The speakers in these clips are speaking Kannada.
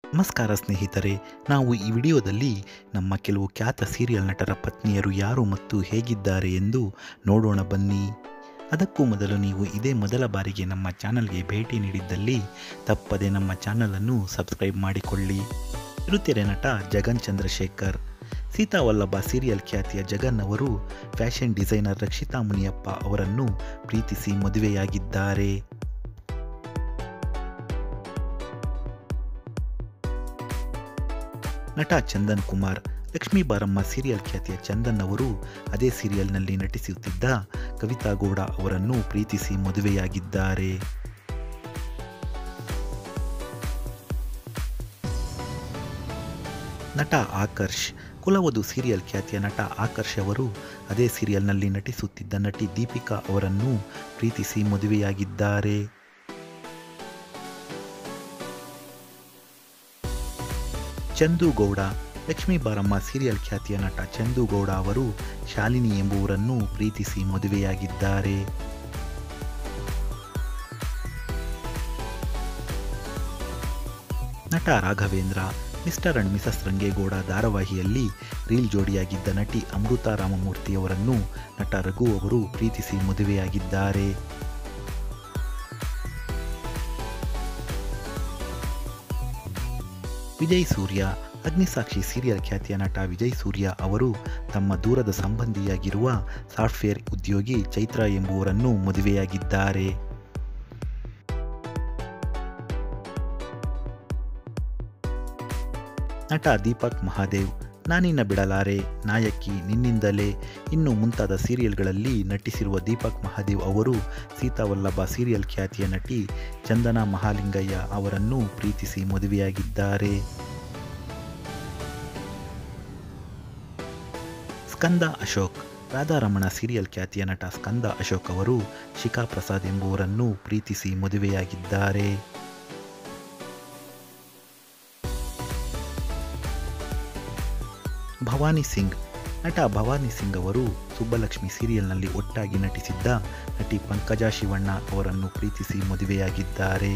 ನಮಸ್ಕಾರ ಸ್ನೇಹಿತರೆ ನಾವು ಈ ವಿಡಿಯೋದಲ್ಲಿ ನಮ್ಮ ಕೆಲವು ಖ್ಯಾತ ಸೀರಿಯಲ್ ನಟರ ಪತ್ನಿಯರು ಯಾರು ಮತ್ತು ಹೇಗಿದ್ದಾರೆ ಎಂದು ನೋಡೋಣ ಬನ್ನಿ ಅದಕ್ಕೂ ಮೊದಲು ನೀವು ಇದೇ ಮೊದಲ ಬಾರಿಗೆ ನಮ್ಮ ಚಾನಲ್ಗೆ ಭೇಟಿ ನೀಡಿದ್ದಲ್ಲಿ ತಪ್ಪದೆ ನಮ್ಮ ಚಾನಲನ್ನು ಸಬ್ಸ್ಕ್ರೈಬ್ ಮಾಡಿಕೊಳ್ಳಿ ಕಿರುತೆರೆ ನಟ ಜಗನ್ ಚಂದ್ರಶೇಖರ್ ಸೀತಾವಲ್ಲಭ ಸೀರಿಯಲ್ ಖ್ಯಾತಿಯ ಜಗನ್ ಅವರು ಫ್ಯಾಷನ್ ಡಿಸೈನರ್ ರಕ್ಷಿತಾ ಮುನಿಯಪ್ಪ ಅವರನ್ನು ಪ್ರೀತಿಸಿ ಮದುವೆಯಾಗಿದ್ದಾರೆ ನಟ ಚಂದನ್ ಕುಮಾರ್ ಲಕ್ಷ್ಮೀ ಬಾರಮ್ಮ ಸೀರಿಯಲ್ ಖ್ಯಾತಿಯ ಚಂದನ್ ಅವರು ಅದೇ ಸೀರಿಯಲ್ನಲ್ಲಿ ನಟಿಸುತ್ತಿದ್ದ ಕವಿತಾ ಗೌಡ ಅವರನ್ನು ಪ್ರೀತಿಸಿ ಮದುವೆಯಾಗಿದ್ದಾರೆ ನಟ ಆಕರ್ಷ್ ಕುಲವಧು ಸೀರಿಯಲ್ ಖ್ಯಾತಿಯ ನಟ ಆಕರ್ಷ್ ಅವರು ಅದೇ ಸೀರಿಯಲ್ನಲ್ಲಿ ನಟಿಸುತ್ತಿದ್ದ ನಟಿ ದೀಪಿಕಾ ಅವರನ್ನು ಪ್ರೀತಿಸಿ ಮದುವೆಯಾಗಿದ್ದಾರೆ ಚಂದು ಗೌಡ ಲಕ್ಷ್ಮೀ ಬಾರಮ್ಮ ಸೀರಿಯಲ್ ಖ್ಯಾತಿಯ ನಟ ಚಂದು ಗೌಡ ಅವರು ಶಾಲಿನಿ ಎಂಬುವರನ್ನು ಪ್ರೀತಿಸಿ ಮದುವೆಯಾಗಿದ್ದಾರೆ ನಟ Raghavendra Mr and Mrs Rangegowda ಧಾರಾವಾಹಿಯಲ್ಲಿ ರೀಲ್ ಜೋಡಿಯಾಗಿದ್ದ ನಟಿ ಅಮೃತ ರಾಮಮೂರ್ತಿಯವರನ್ನು ನಟ ರಘು ಅವರು ಪ್ರೀತಿಸಿ ಮದುವೆಯಾಗಿದ್ದಾರೆ ವಿಜಯ್ ಸೂರ್ಯ ಅಗ್ನಿಸಾಕ್ಷಿ ಸೀರಿಯಲ್ ಖ್ಯಾತಿಯ ನಟ ವಿಜಯ್ ಸೂರ್ಯ ಅವರು ತಮ್ಮ ದೂರದ ಸಂಬಂಧಿಯಾಗಿರುವ ಸಾಫ್ಟ್ವೇರ್ ಉದ್ಯೋಗಿ ಚೈತ್ರ ಎಂಬುವರನ್ನು ಮದುವೆಯಾಗಿದ್ದಾರೆ ನಟ ದೀಪಕ್ ಮಹಾದೇವ್ ನಾನಿನ್ನ ಬಿಡಲಾರೆ ನಾಯಕಿ ನಿನ್ನಿಂದಲೇ ಇನ್ನು ಮುಂತಾದ ಸೀರಿಯಲ್ಗಳಲ್ಲಿ ನಟಿಸಿರುವ ದೀಪಕ್ ಮಹಾದೇವ್ ಅವರು ಸೀತಾವಲ್ಲಭ ಸೀರಿಯಲ್ ಖ್ಯಾತಿಯ ನಟಿ ಚಂದನಾ ಮಹಾಲಿಂಗಯ್ಯ ಅವರನ್ನು ಪ್ರೀತಿಸಿ ಮದುವೆಯಾಗಿದ್ದಾರೆ ಸ್ಕಂದ ಅಶೋಕ್ ರಾಧಾರಮಣ ಸೀರಿಯಲ್ ಖ್ಯಾತಿಯ ನಟ ಸ್ಕಂದ ಅಶೋಕ್ ಅವರು ಶಿಖಾ ಪ್ರಸಾದ್ ಎಂಬುವರನ್ನು ಪ್ರೀತಿಸಿ ಮದುವೆಯಾಗಿದ್ದಾರೆ ಭವಾನಿ ಸಿಂಗ್ ನಟ ಭವಾನಿ ಸಿಂಗ್ ಅವರು ಸುಬ್ಬಲಕ್ಷ್ಮಿ ಸೀರಿಯಲ್ನಲ್ಲಿ ಒಟ್ಟಾಗಿ ನಟಿಸಿದ್ದ ನಟಿ ಪಂಕಜ ಶಿವಣ್ಣ ಅವರನ್ನು ಪ್ರೀತಿಸಿ ಮದುವೆಯಾಗಿದ್ದಾರೆ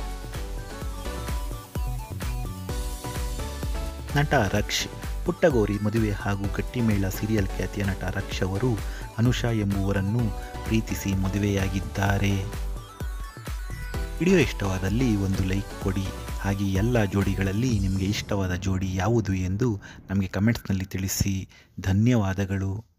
ನಟ ರಕ್ಷ್ ಪುಟ್ಟಗೌರಿ ಮದುವೆ ಹಾಗೂ ಗಟ್ಟಿಮೇಳ ಸೀರಿಯಲ್ ಖ್ಯಾತಿಯ ನಟ ರಕ್ಷ್ ಅವರು ಅನುಷಾ ಎಂಬುವರನ್ನು ಪ್ರೀತಿಸಿ ಮದುವೆಯಾಗಿದ್ದಾರೆ ವಿಡಿಯೋ ಇಷ್ಟವಾದಲ್ಲಿ ಒಂದು ಲೈಕ್ ಕೊಡಿ ಹಾಗೆ ಎಲ್ಲ ಜೋಡಿಗಳಲ್ಲಿ ನಿಮಗೆ ಇಷ್ಟವಾದ ಜೋಡಿ ಯಾವುದು ಎಂದು ನಮಗೆ ಕಮೆಂಟ್ಸ್ನಲ್ಲಿ ತಿಳಿಸಿ ಧನ್ಯವಾದಗಳು